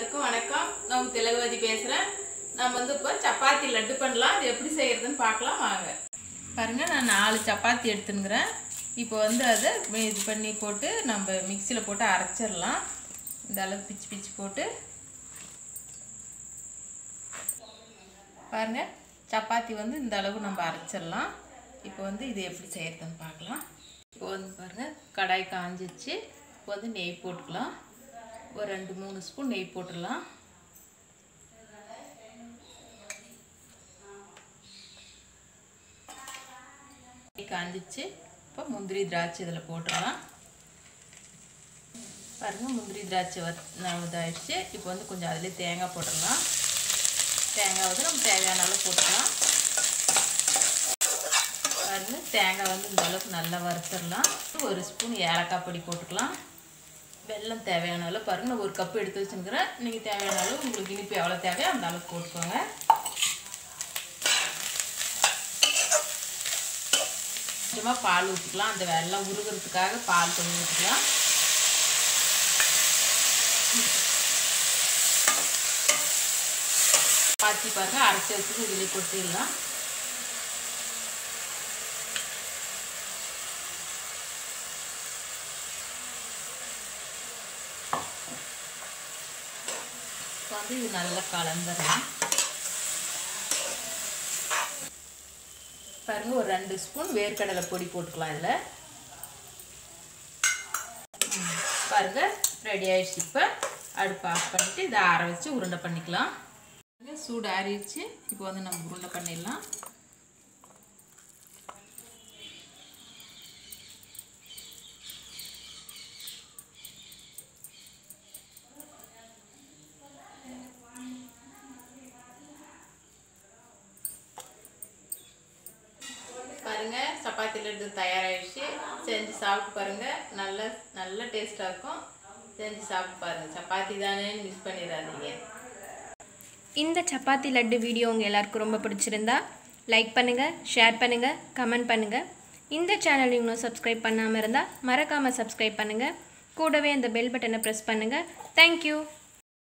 எல்லாருக்கும் வணக்கம் நான் திலகவதி பேசுகிறேன் நம்ம வந்து இப்போ சப்பாத்தி லட்டு பண்ணலாம் அது எப்படி செய்கிறதுன்னு பார்க்கலாம் வாங்க பாருங்க நான் நாலு சப்பாத்தி எடுத்துனுங்கிறேன் இப்போ வந்து அதை இது பண்ணி போட்டு நம்ம மிக்சியில் போட்டு அரைச்சிடலாம் இந்த அளவு பிச்சு பிச்சு போட்டு பாருங்க சப்பாத்தி வந்து இந்த அளவு நம்ம அரைச்சிடலாம் இப்போ வந்து இது எப்படி செய்யறதுன்னு பார்க்கலாம் இப்போ வந்து பாருங்கள் கடாய் காஞ்சிச்சு இப்போ வந்து நெய் போட்டுக்கலாம் ஒரு ரெண்டு மூணு ஸ்பூன் நெய் போட்டுடலாம் நெய் காஞ்சிச்சு இப்போ முந்திரி திராட்சை இதில் போட்டுடலாம் பாருங்கள் முந்திரி திராட்சை வத் இதாகிடுச்சு இப்போ வந்து கொஞ்சம் அதிலே தேங்காய் போட்டுடலாம் தேங்காய் வந்து நம்ம தேவையான அளவு போட்டுக்கலாம் பாருங்க தேங்காய் வந்து இந்த அளவுக்கு நல்லா வறுத்துடலாம் ஒரு ஸ்பூன் ஏலக்காய் பொடி போட்டுக்கலாம் வெல்லம் தேவையான அளவு பாருங்கள் நான் ஒரு கப்பு எடுத்து வச்சுருக்கிறேன் நீங்கள் தேவையான அளவு உங்களுக்கு இனிப்பு எவ்வளோ தேவையோ அந்த அளவுக்கு போட்டுக்கோங்க கொஞ்சமாக பால் ஊற்றிக்கலாம் அந்த வெல்லம் உருகிறதுக்காக பால் கொஞ்சம் ஊற்றிக்கலாம் பாத்தி பாருங்கள் அரைச்சி வச்சுட்டு இதில் கொட்டிடலாம் வந்து இது நல்லா கலந்துடலாம் பாருங்க ஒரு ரெண்டு ஸ்பூன் வேர்க்கடலை பொடி போட்டுக்கலாம் இதில் பாருங்க ரெடி ஆயிடுச்சு இப்போ அடுப்பு ஆஃப் பண்ணிட்டு இதை ஆற வச்சு உருண்டை பண்ணிக்கலாம் சூடு ஆறிடுச்சு இப்போ வந்து நம்ம உருண்டை பண்ணிடலாம் பாருங்க சப்பாத்தி லட்டு தயாராகிடுச்சு செஞ்சு சாப்பிட்டு பாருங்க நல்ல நல்ல டேஸ்ட்டாக இருக்கும் செஞ்சு சாப்பிட்டு பாருங்க சப்பாத்தி தானே மிஸ் பண்ணிடாதீங்க இந்த சப்பாத்தி லட்டு வீடியோ உங்கள் எல்லாருக்கும் ரொம்ப பிடிச்சிருந்தா லைக் பண்ணுங்கள் ஷேர் பண்ணுங்கள் கமெண்ட் பண்ணுங்கள் இந்த சேனல் இன்னும் சப்ஸ்கிரைப் பண்ணாமல் இருந்தால் மறக்காமல் சப்ஸ்கிரைப் பண்ணுங்கள் கூடவே அந்த பெல் பட்டனை ப்ரெஸ் பண்ணுங்கள் தேங்க்யூ